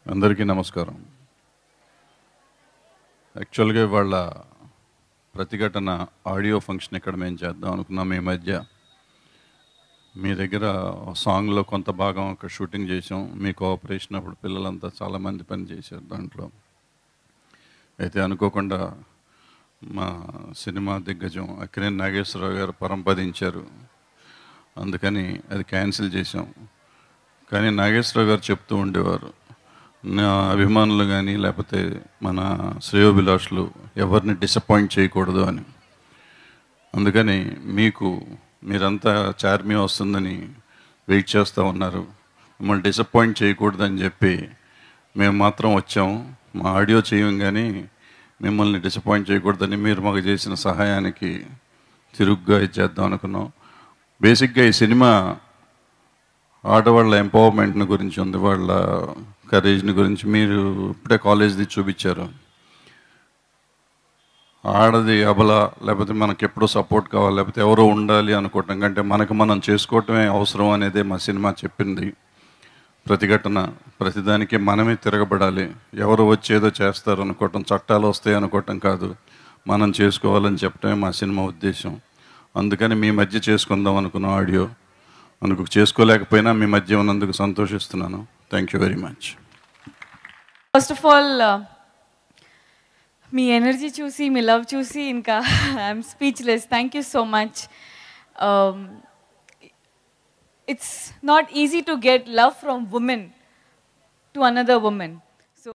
అందరికీ నమస్కారం యాక్చువల్గా వాళ్ళ ప్రతిఘటన ఆడియో ఫంక్షన్ ఇక్కడ మేము చేద్దాం అనుకున్నాం ఈ మధ్య మీ దగ్గర సాంగ్లో కొంత భాగం ఒక షూటింగ్ చేసాం మీ కోఆపరేషన్ అప్పుడు పిల్లలంతా చాలామంది పని చేశారు దాంట్లో అయితే అనుకోకుండా మా సినిమా దిగ్గజం అక్కినే నాగేశ్వరరావు గారు పరంపదించారు అందుకని అది క్యాన్సిల్ చేసాం కానీ నాగేశ్వరరావు గారు చెప్తూ ఉండేవారు నా అభిమానులు కానీ లేకపోతే మన శ్రేయోభిలాషులు ఎవరిని డిసప్పాయింట్ చేయకూడదు అని అందుకని మీకు మీరంతా చార్మి వస్తుందని వెయిట్ చేస్తూ ఉన్నారు మిమ్మల్ని డిసప్పాయింట్ చేయకూడదని చెప్పి మేము మాత్రం వచ్చాము మా ఆడియో చేయం కానీ మిమ్మల్ని డిసప్పాయింట్ చేయకూడదని మీరు మాకు చేసిన సహాయానికి తిరుగ్గా ఇచ్చేద్దాం అనుకున్నాం బేసిక్గా ఈ సినిమా ఆడవాళ్ళ ఎంపవర్మెంట్ని గురించి ఉంది వాళ్ళ కరేజ్ని గురించి మీరు ఇప్పుడే కాలేజ్ది చూపించారు ఆడది అబల లేకపోతే మనకి ఎప్పుడూ సపోర్ట్ కావాలి లేకపోతే ఎవరో ఉండాలి అనుకోవటం కంటే మనకు మనం చేసుకోవటమే అవసరం అనేది మా సినిమా చెప్పింది ప్రతిఘటన ప్రతిదానికి మనమే తిరగబడాలి ఎవరు వచ్చి ఏదో చేస్తారు అనుకోవటం చట్టాలు వస్తాయి అనుకోవటం కాదు మనం చేసుకోవాలని చెప్పడమే మా సినిమా ఉద్దేశం అందుకని మీ మధ్య చేసుకుందాం అనుకున్న ఆడియో మనకు చేసుకోలేకపోయినా మీ మధ్య ఉన్నందుకు సంతోషిస్తున్నాను thank you very much first of all మీ ఎనర్జీ చూసి మీ లవ్ చూసి ఇంకా I'm speechless thank you so much it's not easy to get love from woman to another women